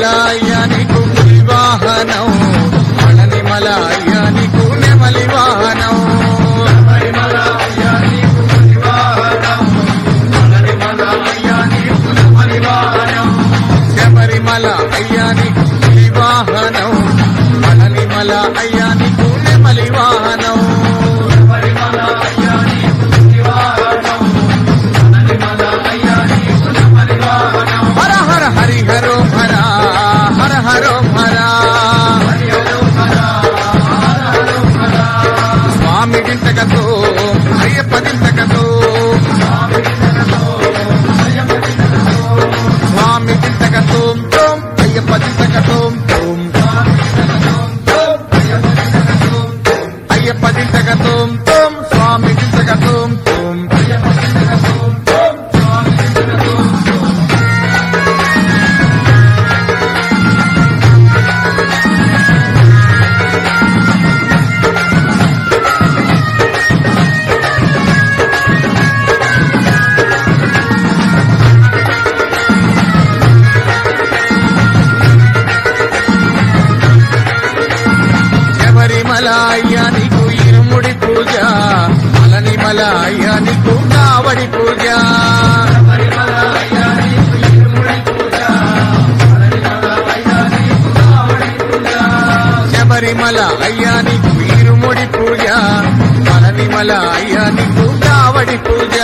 మలయ్య నీకు వాహనం పళని మలయ్య నీకు నెమలి వాహనం శబరిమల అయ్యా నీకు వాహనం పళని మల అయ్యా నీకు నెమలి వాహనం హర హర హరి హరో హర హర హరో హర స్వామి దింతకతో అయ్యప్ప దింతకతో స్వామి దింతకతో తోం అయ్యప్ప దింతకతో తోం అయ్యప్ప దింతకతో తోం స్వామి దింతకతో తోం శబరిమల అయ్యా నీకు ఇరుముడి పూజ అలని మల అయ్యా నీకు కావడి పూజ శబరిమల అయ్యా నీకు ఇరుముడి పూజ అలని మల అయ్యా నీకు కావడి పూజ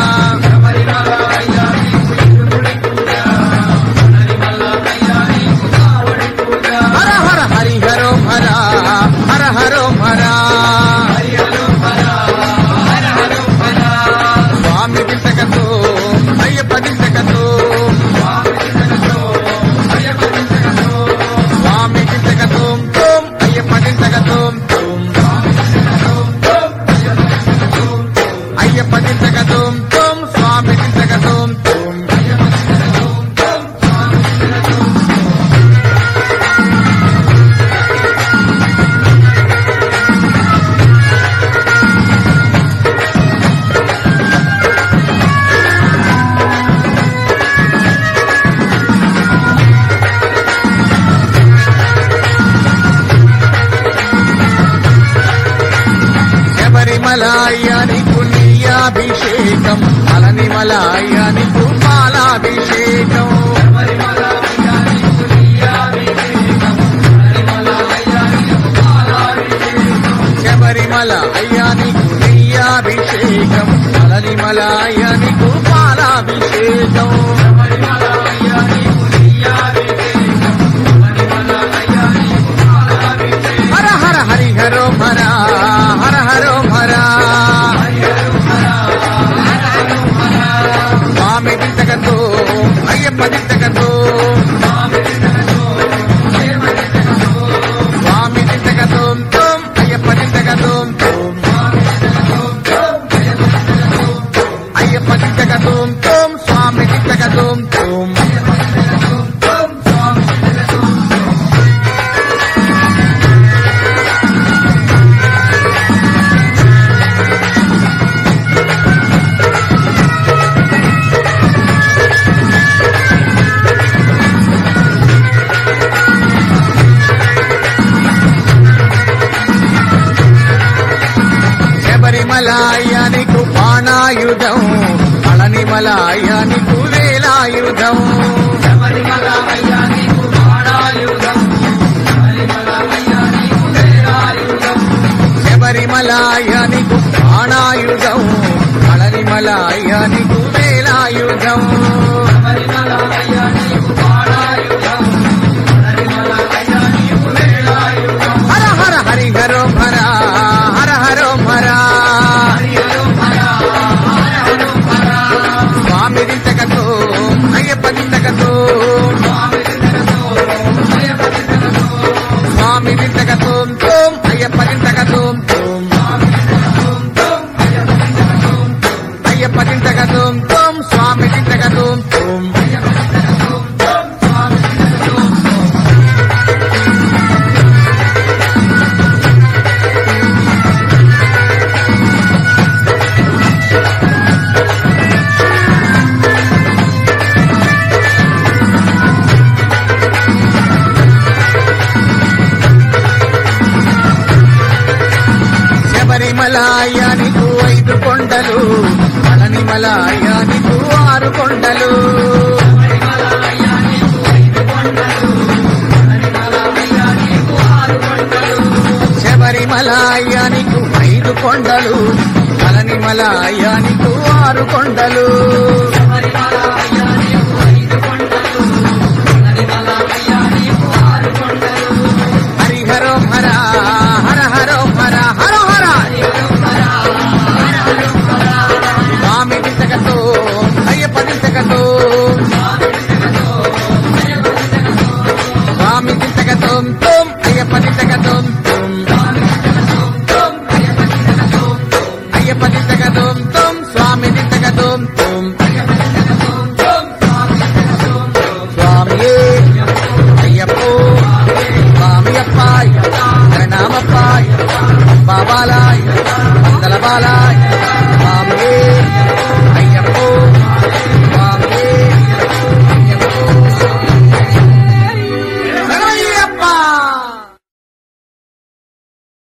హర హర హరి హరో హర హర హరో హర స్వామి దింతకతో అయ్యప్ప దింతకతో స్వామి దింతకతో తోం అయ్యప్ప దింతకతో తోం అయ్యప్ప దింతకతో తోం స్వామి దింతకతో తోం శబరిమలాయానికి నీయాభిషేకం అలని మలాయానికి పాలాభిషేకం శబరిమల అయ్యానికి నీయాభిషేకం అలని మలాయానికి పాలాభిషేకం హర హర హరి హరో హర హర హరో హర స్వామి దింతకతో అయ్యప్ప దింతకతో స్వామి దింతకతో తోం అయ్యప్ప దింతకతో తోం అయ్యప్ప దింతకతో తోం స్వామి దింతకతో తోం శబరిమలాయానికి బాణాయుధం పళనిమలాయానికి వేలాయుధం శబరిమలాయానికి బాణాయుధం పళనిమలాయానికి వేలాయుధం హర హర హరి హరో హర హర హరో హర స్వామి దింతకతో అయ్యప్ప దింతకతో స్వామి దింతకతో తోం అయ్యప్ప దింతకతో తోం అయ్యప్ప దింతకతో తోం స్వామి దింతకతో ఐదు కొండలు పళనిమల అయ్యా నీకు ఆరు కొండలు శబరిమల అయ్యా నీకు ఐదు కొండలు పళనిమల అయ్యా నీకు ఆరు కొండలు